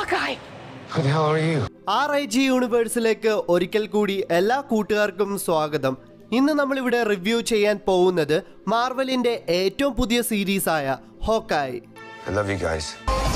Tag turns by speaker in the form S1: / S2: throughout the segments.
S1: Hawkeye! Who the hell are you?
S2: R I G യൂണിവേഴ്സിലേക്ക് ഒരിക്കൽ കൂടി എല്ലാ കൂട്ടുകാർക്കും സ്വാഗതം ഇന്ന് നമ്മളിവിടെ റിവ്യൂ ചെയ്യാൻ പോകുന്നത് മാർവലിന്റെ ഏറ്റവും പുതിയ സീരീസായ Hawkeye
S1: I love you guys.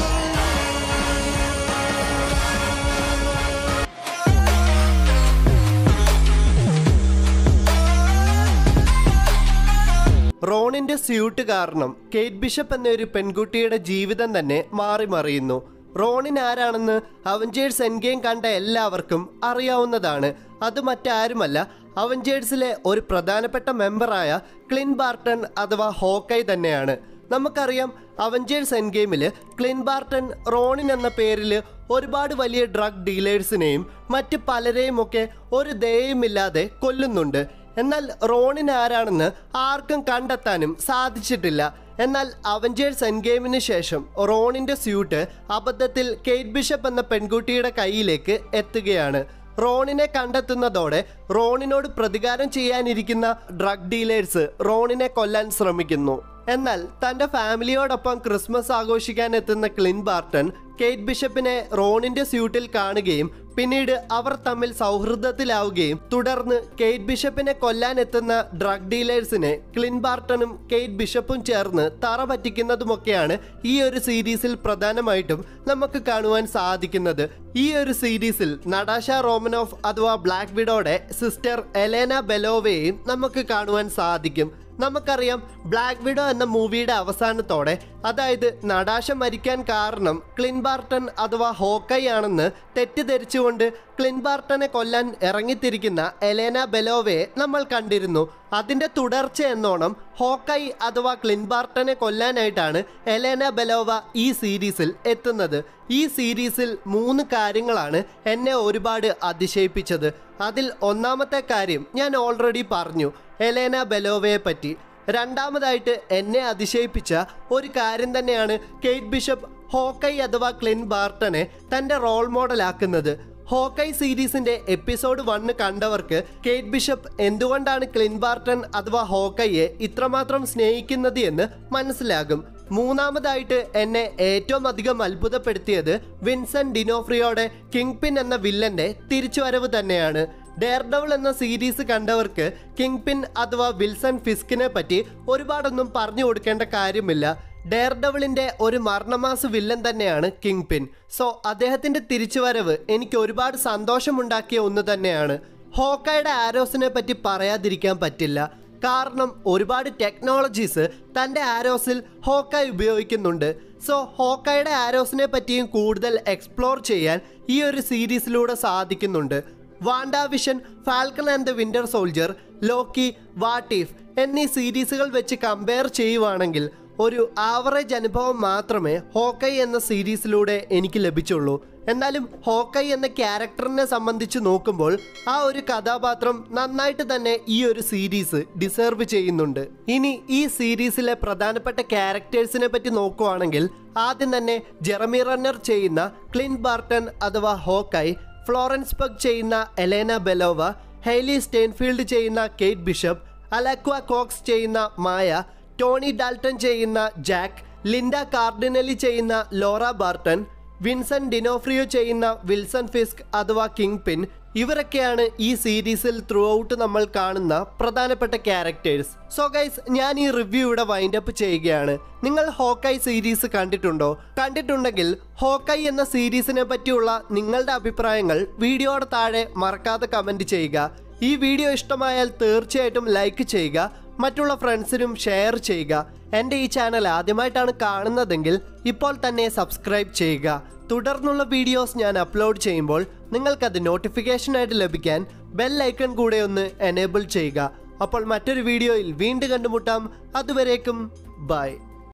S2: റോണിന്റെ സ്യൂട്ട് കാരണം കേറ്റ് ബിഷപ്പ് എന്ന ഒരു പെൺകുട്ടിയുടെ ജീവിതം തന്നെ മാറി മറിയുന്നു റോണിൻ ആരാണെന്ന് അവഞ്ചേഴ്സ് എൻഗെയിം കണ്ട എല്ലാവർക്കും അറിയാവുന്നതാണ് അത് മറ്റാരുമല്ല അവഞ്ചേഴ്സിലെ ഒരു പ്രധാനപ്പെട്ട മെമ്പറായ ക്ലിൻ ബാർട്ടൺ അഥവാ ഹോക്കൈ തന്നെയാണ് നമുക്കറിയാം അവഞ്ചേഴ്സ് എൻ ഗെയിമിൽ ക്ലിൻ ബാർട്ടൺ റോണിൻ എന്ന പേരിൽ ഒരുപാട് വലിയ ഡ്രഗ് ഡീലേഴ്സിനെയും മറ്റ് പലരെയും ഒക്കെ ഒരു ദയയുമില്ലാതെ കൊല്ലുന്നുണ്ട് എന്നാൽ റോണിൻ ആരാണെന്ന് ആർക്കും കണ്ടെത്താനും സാധിച്ചിട്ടില്ല എന്നാൽ അവഞ്ചേഴ്സ് എൻ ഗെയിമിന് ശേഷം റോണിന്റെ സ്യൂട്ട് അബദ്ധത്തിൽ കേറ്റ് ബിഷപ്പ് എന്ന പെൺകുട്ടിയുടെ കയ്യിലേക്ക് എത്തുകയാണ് റോണിനെ കണ്ടെത്തുന്നതോടെ റോണിനോട് പ്രതികാരം ചെയ്യാനിരിക്കുന്ന ഡ്രഗ് ഡീലേഴ്സ് റോണിനെ കൊല്ലാൻ ശ്രമിക്കുന്നു എന്നാൽ തന്റെ ഫാമിലിയോടൊപ്പം ക്രിസ്മസ് ആഘോഷിക്കാൻ എത്തുന്ന ക്ലിൻ ബാർട്ടൺ കേറ്റ് ബിഷപ്പിനെ റോണിന്റെ സ്യൂട്ടിൽ കാണുകയും പിന്നീട് അവർ തമ്മിൽ സൗഹൃദത്തിലാവുകയും തുടർന്ന് കേറ്റ് ബിഷപ്പിനെ കൊല്ലാൻ എത്തുന്ന ഡ്രഗ് ഡീലേഴ്സിനെ ക്ലിൻ ബാർട്ടണും കേറ്റ് ബിഷപ്പും ചേർന്ന് തറ പറ്റിക്കുന്നതുമൊക്കെയാണ് ഈ ഒരു സീരീസിൽ പ്രധാനമായിട്ടും നമുക്ക് കാണുവാൻ സാധിക്കുന്നത് ഈ ഒരു സീരീസിൽ നടാഷ റോമനോഫ് അഥവാ ബ്ലാക്ക് വിഡോയുടെ സിസ്റ്റർ എലേന ബെലോവയെയും നമുക്ക് കാണുവാൻ സാധിക്കും നമുക്കറിയാം ബ്ലാക്ക് വിഡോ എന്ന മൂവിയുടെ അവസാനത്തോടെ അതായത് നടാശ മരിക്കാൻ കാരണം ക്ലിൻ ബാർട്ടൺ അഥവാ ഹോക്കൈ ആണെന്ന് തെറ്റിദ്ധരിച്ചുകൊണ്ട് ക്ലിൻ ബാർട്ടനെ കൊല്ലാൻ ഇറങ്ങിത്തിരിക്കുന്ന എലേന ബെലോവയെ നമ്മൾ കണ്ടിരുന്നു അതിന്റെ തുടർച്ച എന്നോണം ഹോക്കൈ അഥവാ ക്ലിൻ ബാർട്ടനെ കൊല്ലാനായിട്ടാണ് എലേന ബെലോവ ഈ സീരീസിൽ എത്തുന്നത് ഈ സീരീസിൽ മൂന്ന് കാര്യങ്ങളാണ് എന്നെ ഒരുപാട് അതിശയിപ്പിച്ചത് അതിൽ ഒന്നാമത്തെ കാര്യം ഞാൻ ഓൾറെഡി പറഞ്ഞു എലേന ബെലോവയെ പറ്റി രണ്ടാമതായിട്ട് എന്നെ അതിശയിപ്പിച്ച ഒരു കാര്യം തന്നെയാണ് കേറ്റ് ബിഷപ്പ് ഹോക്കൈ അഥവാ ക്ലിൻ ബാർട്ടനെ തൻ്റെ റോൾ മോഡലാക്കുന്നത് ഹോക്കൈ സീരീസിന്റെ എപ്പിസോഡ് വണ്ണ് കണ്ടവർക്ക് കേറ്റ് ബിഷപ്പ് എന്തുകൊണ്ടാണ് ക്ലിൻ ബാർട്ടൺ അഥവാ ഹോക്കൈയെ ഇത്രമാത്രം സ്നേഹിക്കുന്നത് എന്ന് മനസ്സിലാകും മൂന്നാമതായിട്ട് എന്നെ ഏറ്റവും അധികം അത്ഭുതപ്പെടുത്തിയത് വിൻസെന്റ് ഡിനോഫ്രിയോടെ കിങ് പിൻ എന്ന വില്ലന്റെ തിരിച്ചുവരവ് തന്നെയാണ് ഡെയർഡവൾ എന്ന സീരീസ് കണ്ടവർക്ക് കിങ് പിൻ അഥവാ വിൽസൺ ഫിസ്കിനെ പറ്റി ഒരുപാടൊന്നും പറഞ്ഞു കൊടുക്കേണ്ട കാര്യമില്ല ഡെയർഡവളിന്റെ ഒരു മരണമാസ വില്ലൻ തന്നെയാണ് കിങ് പിൻ സോ അദ്ദേഹത്തിന്റെ തിരിച്ചുവരവ് എനിക്ക് ഒരുപാട് സന്തോഷമുണ്ടാക്കിയ ഒന്ന് തന്നെയാണ് ഹോക്കയുടെ ആരോസിനെ പറ്റി പറയാതിരിക്കാൻ പറ്റില്ല കാരണം ഒരുപാട് ടെക്നോളജീസ് തൻ്റെ ആരോസിൽ ഹോക്കായ് ഉപയോഗിക്കുന്നുണ്ട് സോ ഹോക്കയുടെ ആരോസിനെ പറ്റിയും കൂടുതൽ എക്സ്പ്ലോർ ചെയ്യാൻ ഈ ഒരു സീരീസിലൂടെ സാധിക്കുന്നുണ്ട് WandaVision Falcon and the Winter Soldier Loki What If എന്നീ സീരീസുകൾ വെച്ച് കമ്പയർ ചെയ്യുവാണെങ്കിൽ ഒരു ആവറേജ് അനുഭവം മാത്രമേ ഹോക്കൈ എന്ന സീരീസിലൂടെ എനിക്ക് ലഭിച്ചുള്ളൂ എന്നാലും ഹോക്കൈ എന്ന ക്യാരക്ടറിനെ സംബന്ധിച്ച് നോക്കുമ്പോൾ ആ ഒരു കഥാപാത്രം നന്നായിട്ട് തന്നെ ഈ ഒരു സീരീസ് ഡിസേർവ് ചെയ്യുന്നുണ്ട് ഇനി ഈ സീരീസിലെ പ്രധാനപ്പെട്ട ക്യാരക്ടേഴ്സിനെ പറ്റി നോക്കുവാണെങ്കിൽ ആദ്യം തന്നെ ജെറമി റണ്ണർ ചെയ്യുന്ന ക്ലിൻ ബാർട്ടൺ അഥവാ ഹോക്കൈ ഫ്ലോറൻസ് പഗ് ചെയ്യുന്ന എലേന ബെലോവ ഹെയ്ലി സ്റ്റെയിൻഫീൽഡ് ചെയ്യുന്ന കേറ്റ് ബിഷപ്പ് അലക്വ കോക്സ് ചെയ്യുന്ന മായ ടോണി ഡാൽട്ടൺ ചെയ്യുന്ന ജാക്ക് ലിൻഡ കാർഡിനലി ചെയ്യുന്ന ലോറ ബാർട്ടൺ വിൻസെന്റ് ഡിനോഫ്രിയോ ചെയ്യുന്ന വിൽസൺ ഫിസ്ക് അഥവാ കിങ് പിൻ ഇവരൊക്കെയാണ് ഈ സീരീസിൽ ത്രൂ ഔട്ട് നമ്മൾ കാണുന്ന പ്രധാനപ്പെട്ട ക്യാരക്ടേഴ്സ് സോ ഗൈസ് ഞാൻ ഈ റിവ്യൂ ഇവിടെ വൈൻഡ് അപ്പ് ചെയ്യുകയാണ് നിങ്ങൾ ഹോക്കൈ സീരീസ് കണ്ടിട്ടുണ്ടോ കണ്ടിട്ടുണ്ടെങ്കിൽ ഹോക്കൈ എന്ന സീരീസിനെ പറ്റിയുള്ള നിങ്ങളുടെ അഭിപ്രായങ്ങൾ വീഡിയോയുടെ താഴെ മറക്കാതെ കമൻറ്റ് ചെയ്യുക ഈ വീഡിയോ ഇഷ്ടമായാൽ തീർച്ചയായിട്ടും ലൈക്ക് ചെയ്യുക മറ്റുള്ള ഫ്രണ്ട്സിനും ഷെയർ ചെയ്യുക എൻ്റെ ഈ ചാനൽ ആദ്യമായിട്ടാണ് കാണുന്നതെങ്കിൽ ഇപ്പോൾ തന്നെ സബ്സ്ക്രൈബ് ചെയ്യുക തുടർന്നുള്ള വീഡിയോസ് ഞാൻ അപ്ലോഡ് ചെയ്യുമ്പോൾ നിങ്ങൾക്കത് നോട്ടിഫിക്കേഷനായിട്ട് ലഭിക്കാൻ ബെൽ ഐക്കൺ കൂടെ ഒന്ന് എനേബിൾ ചെയ്യുക അപ്പോൾ മറ്റൊരു വീഡിയോയിൽ വീണ്ടും കണ്ടുമുട്ടാം അതുവരേക്കും ബൈ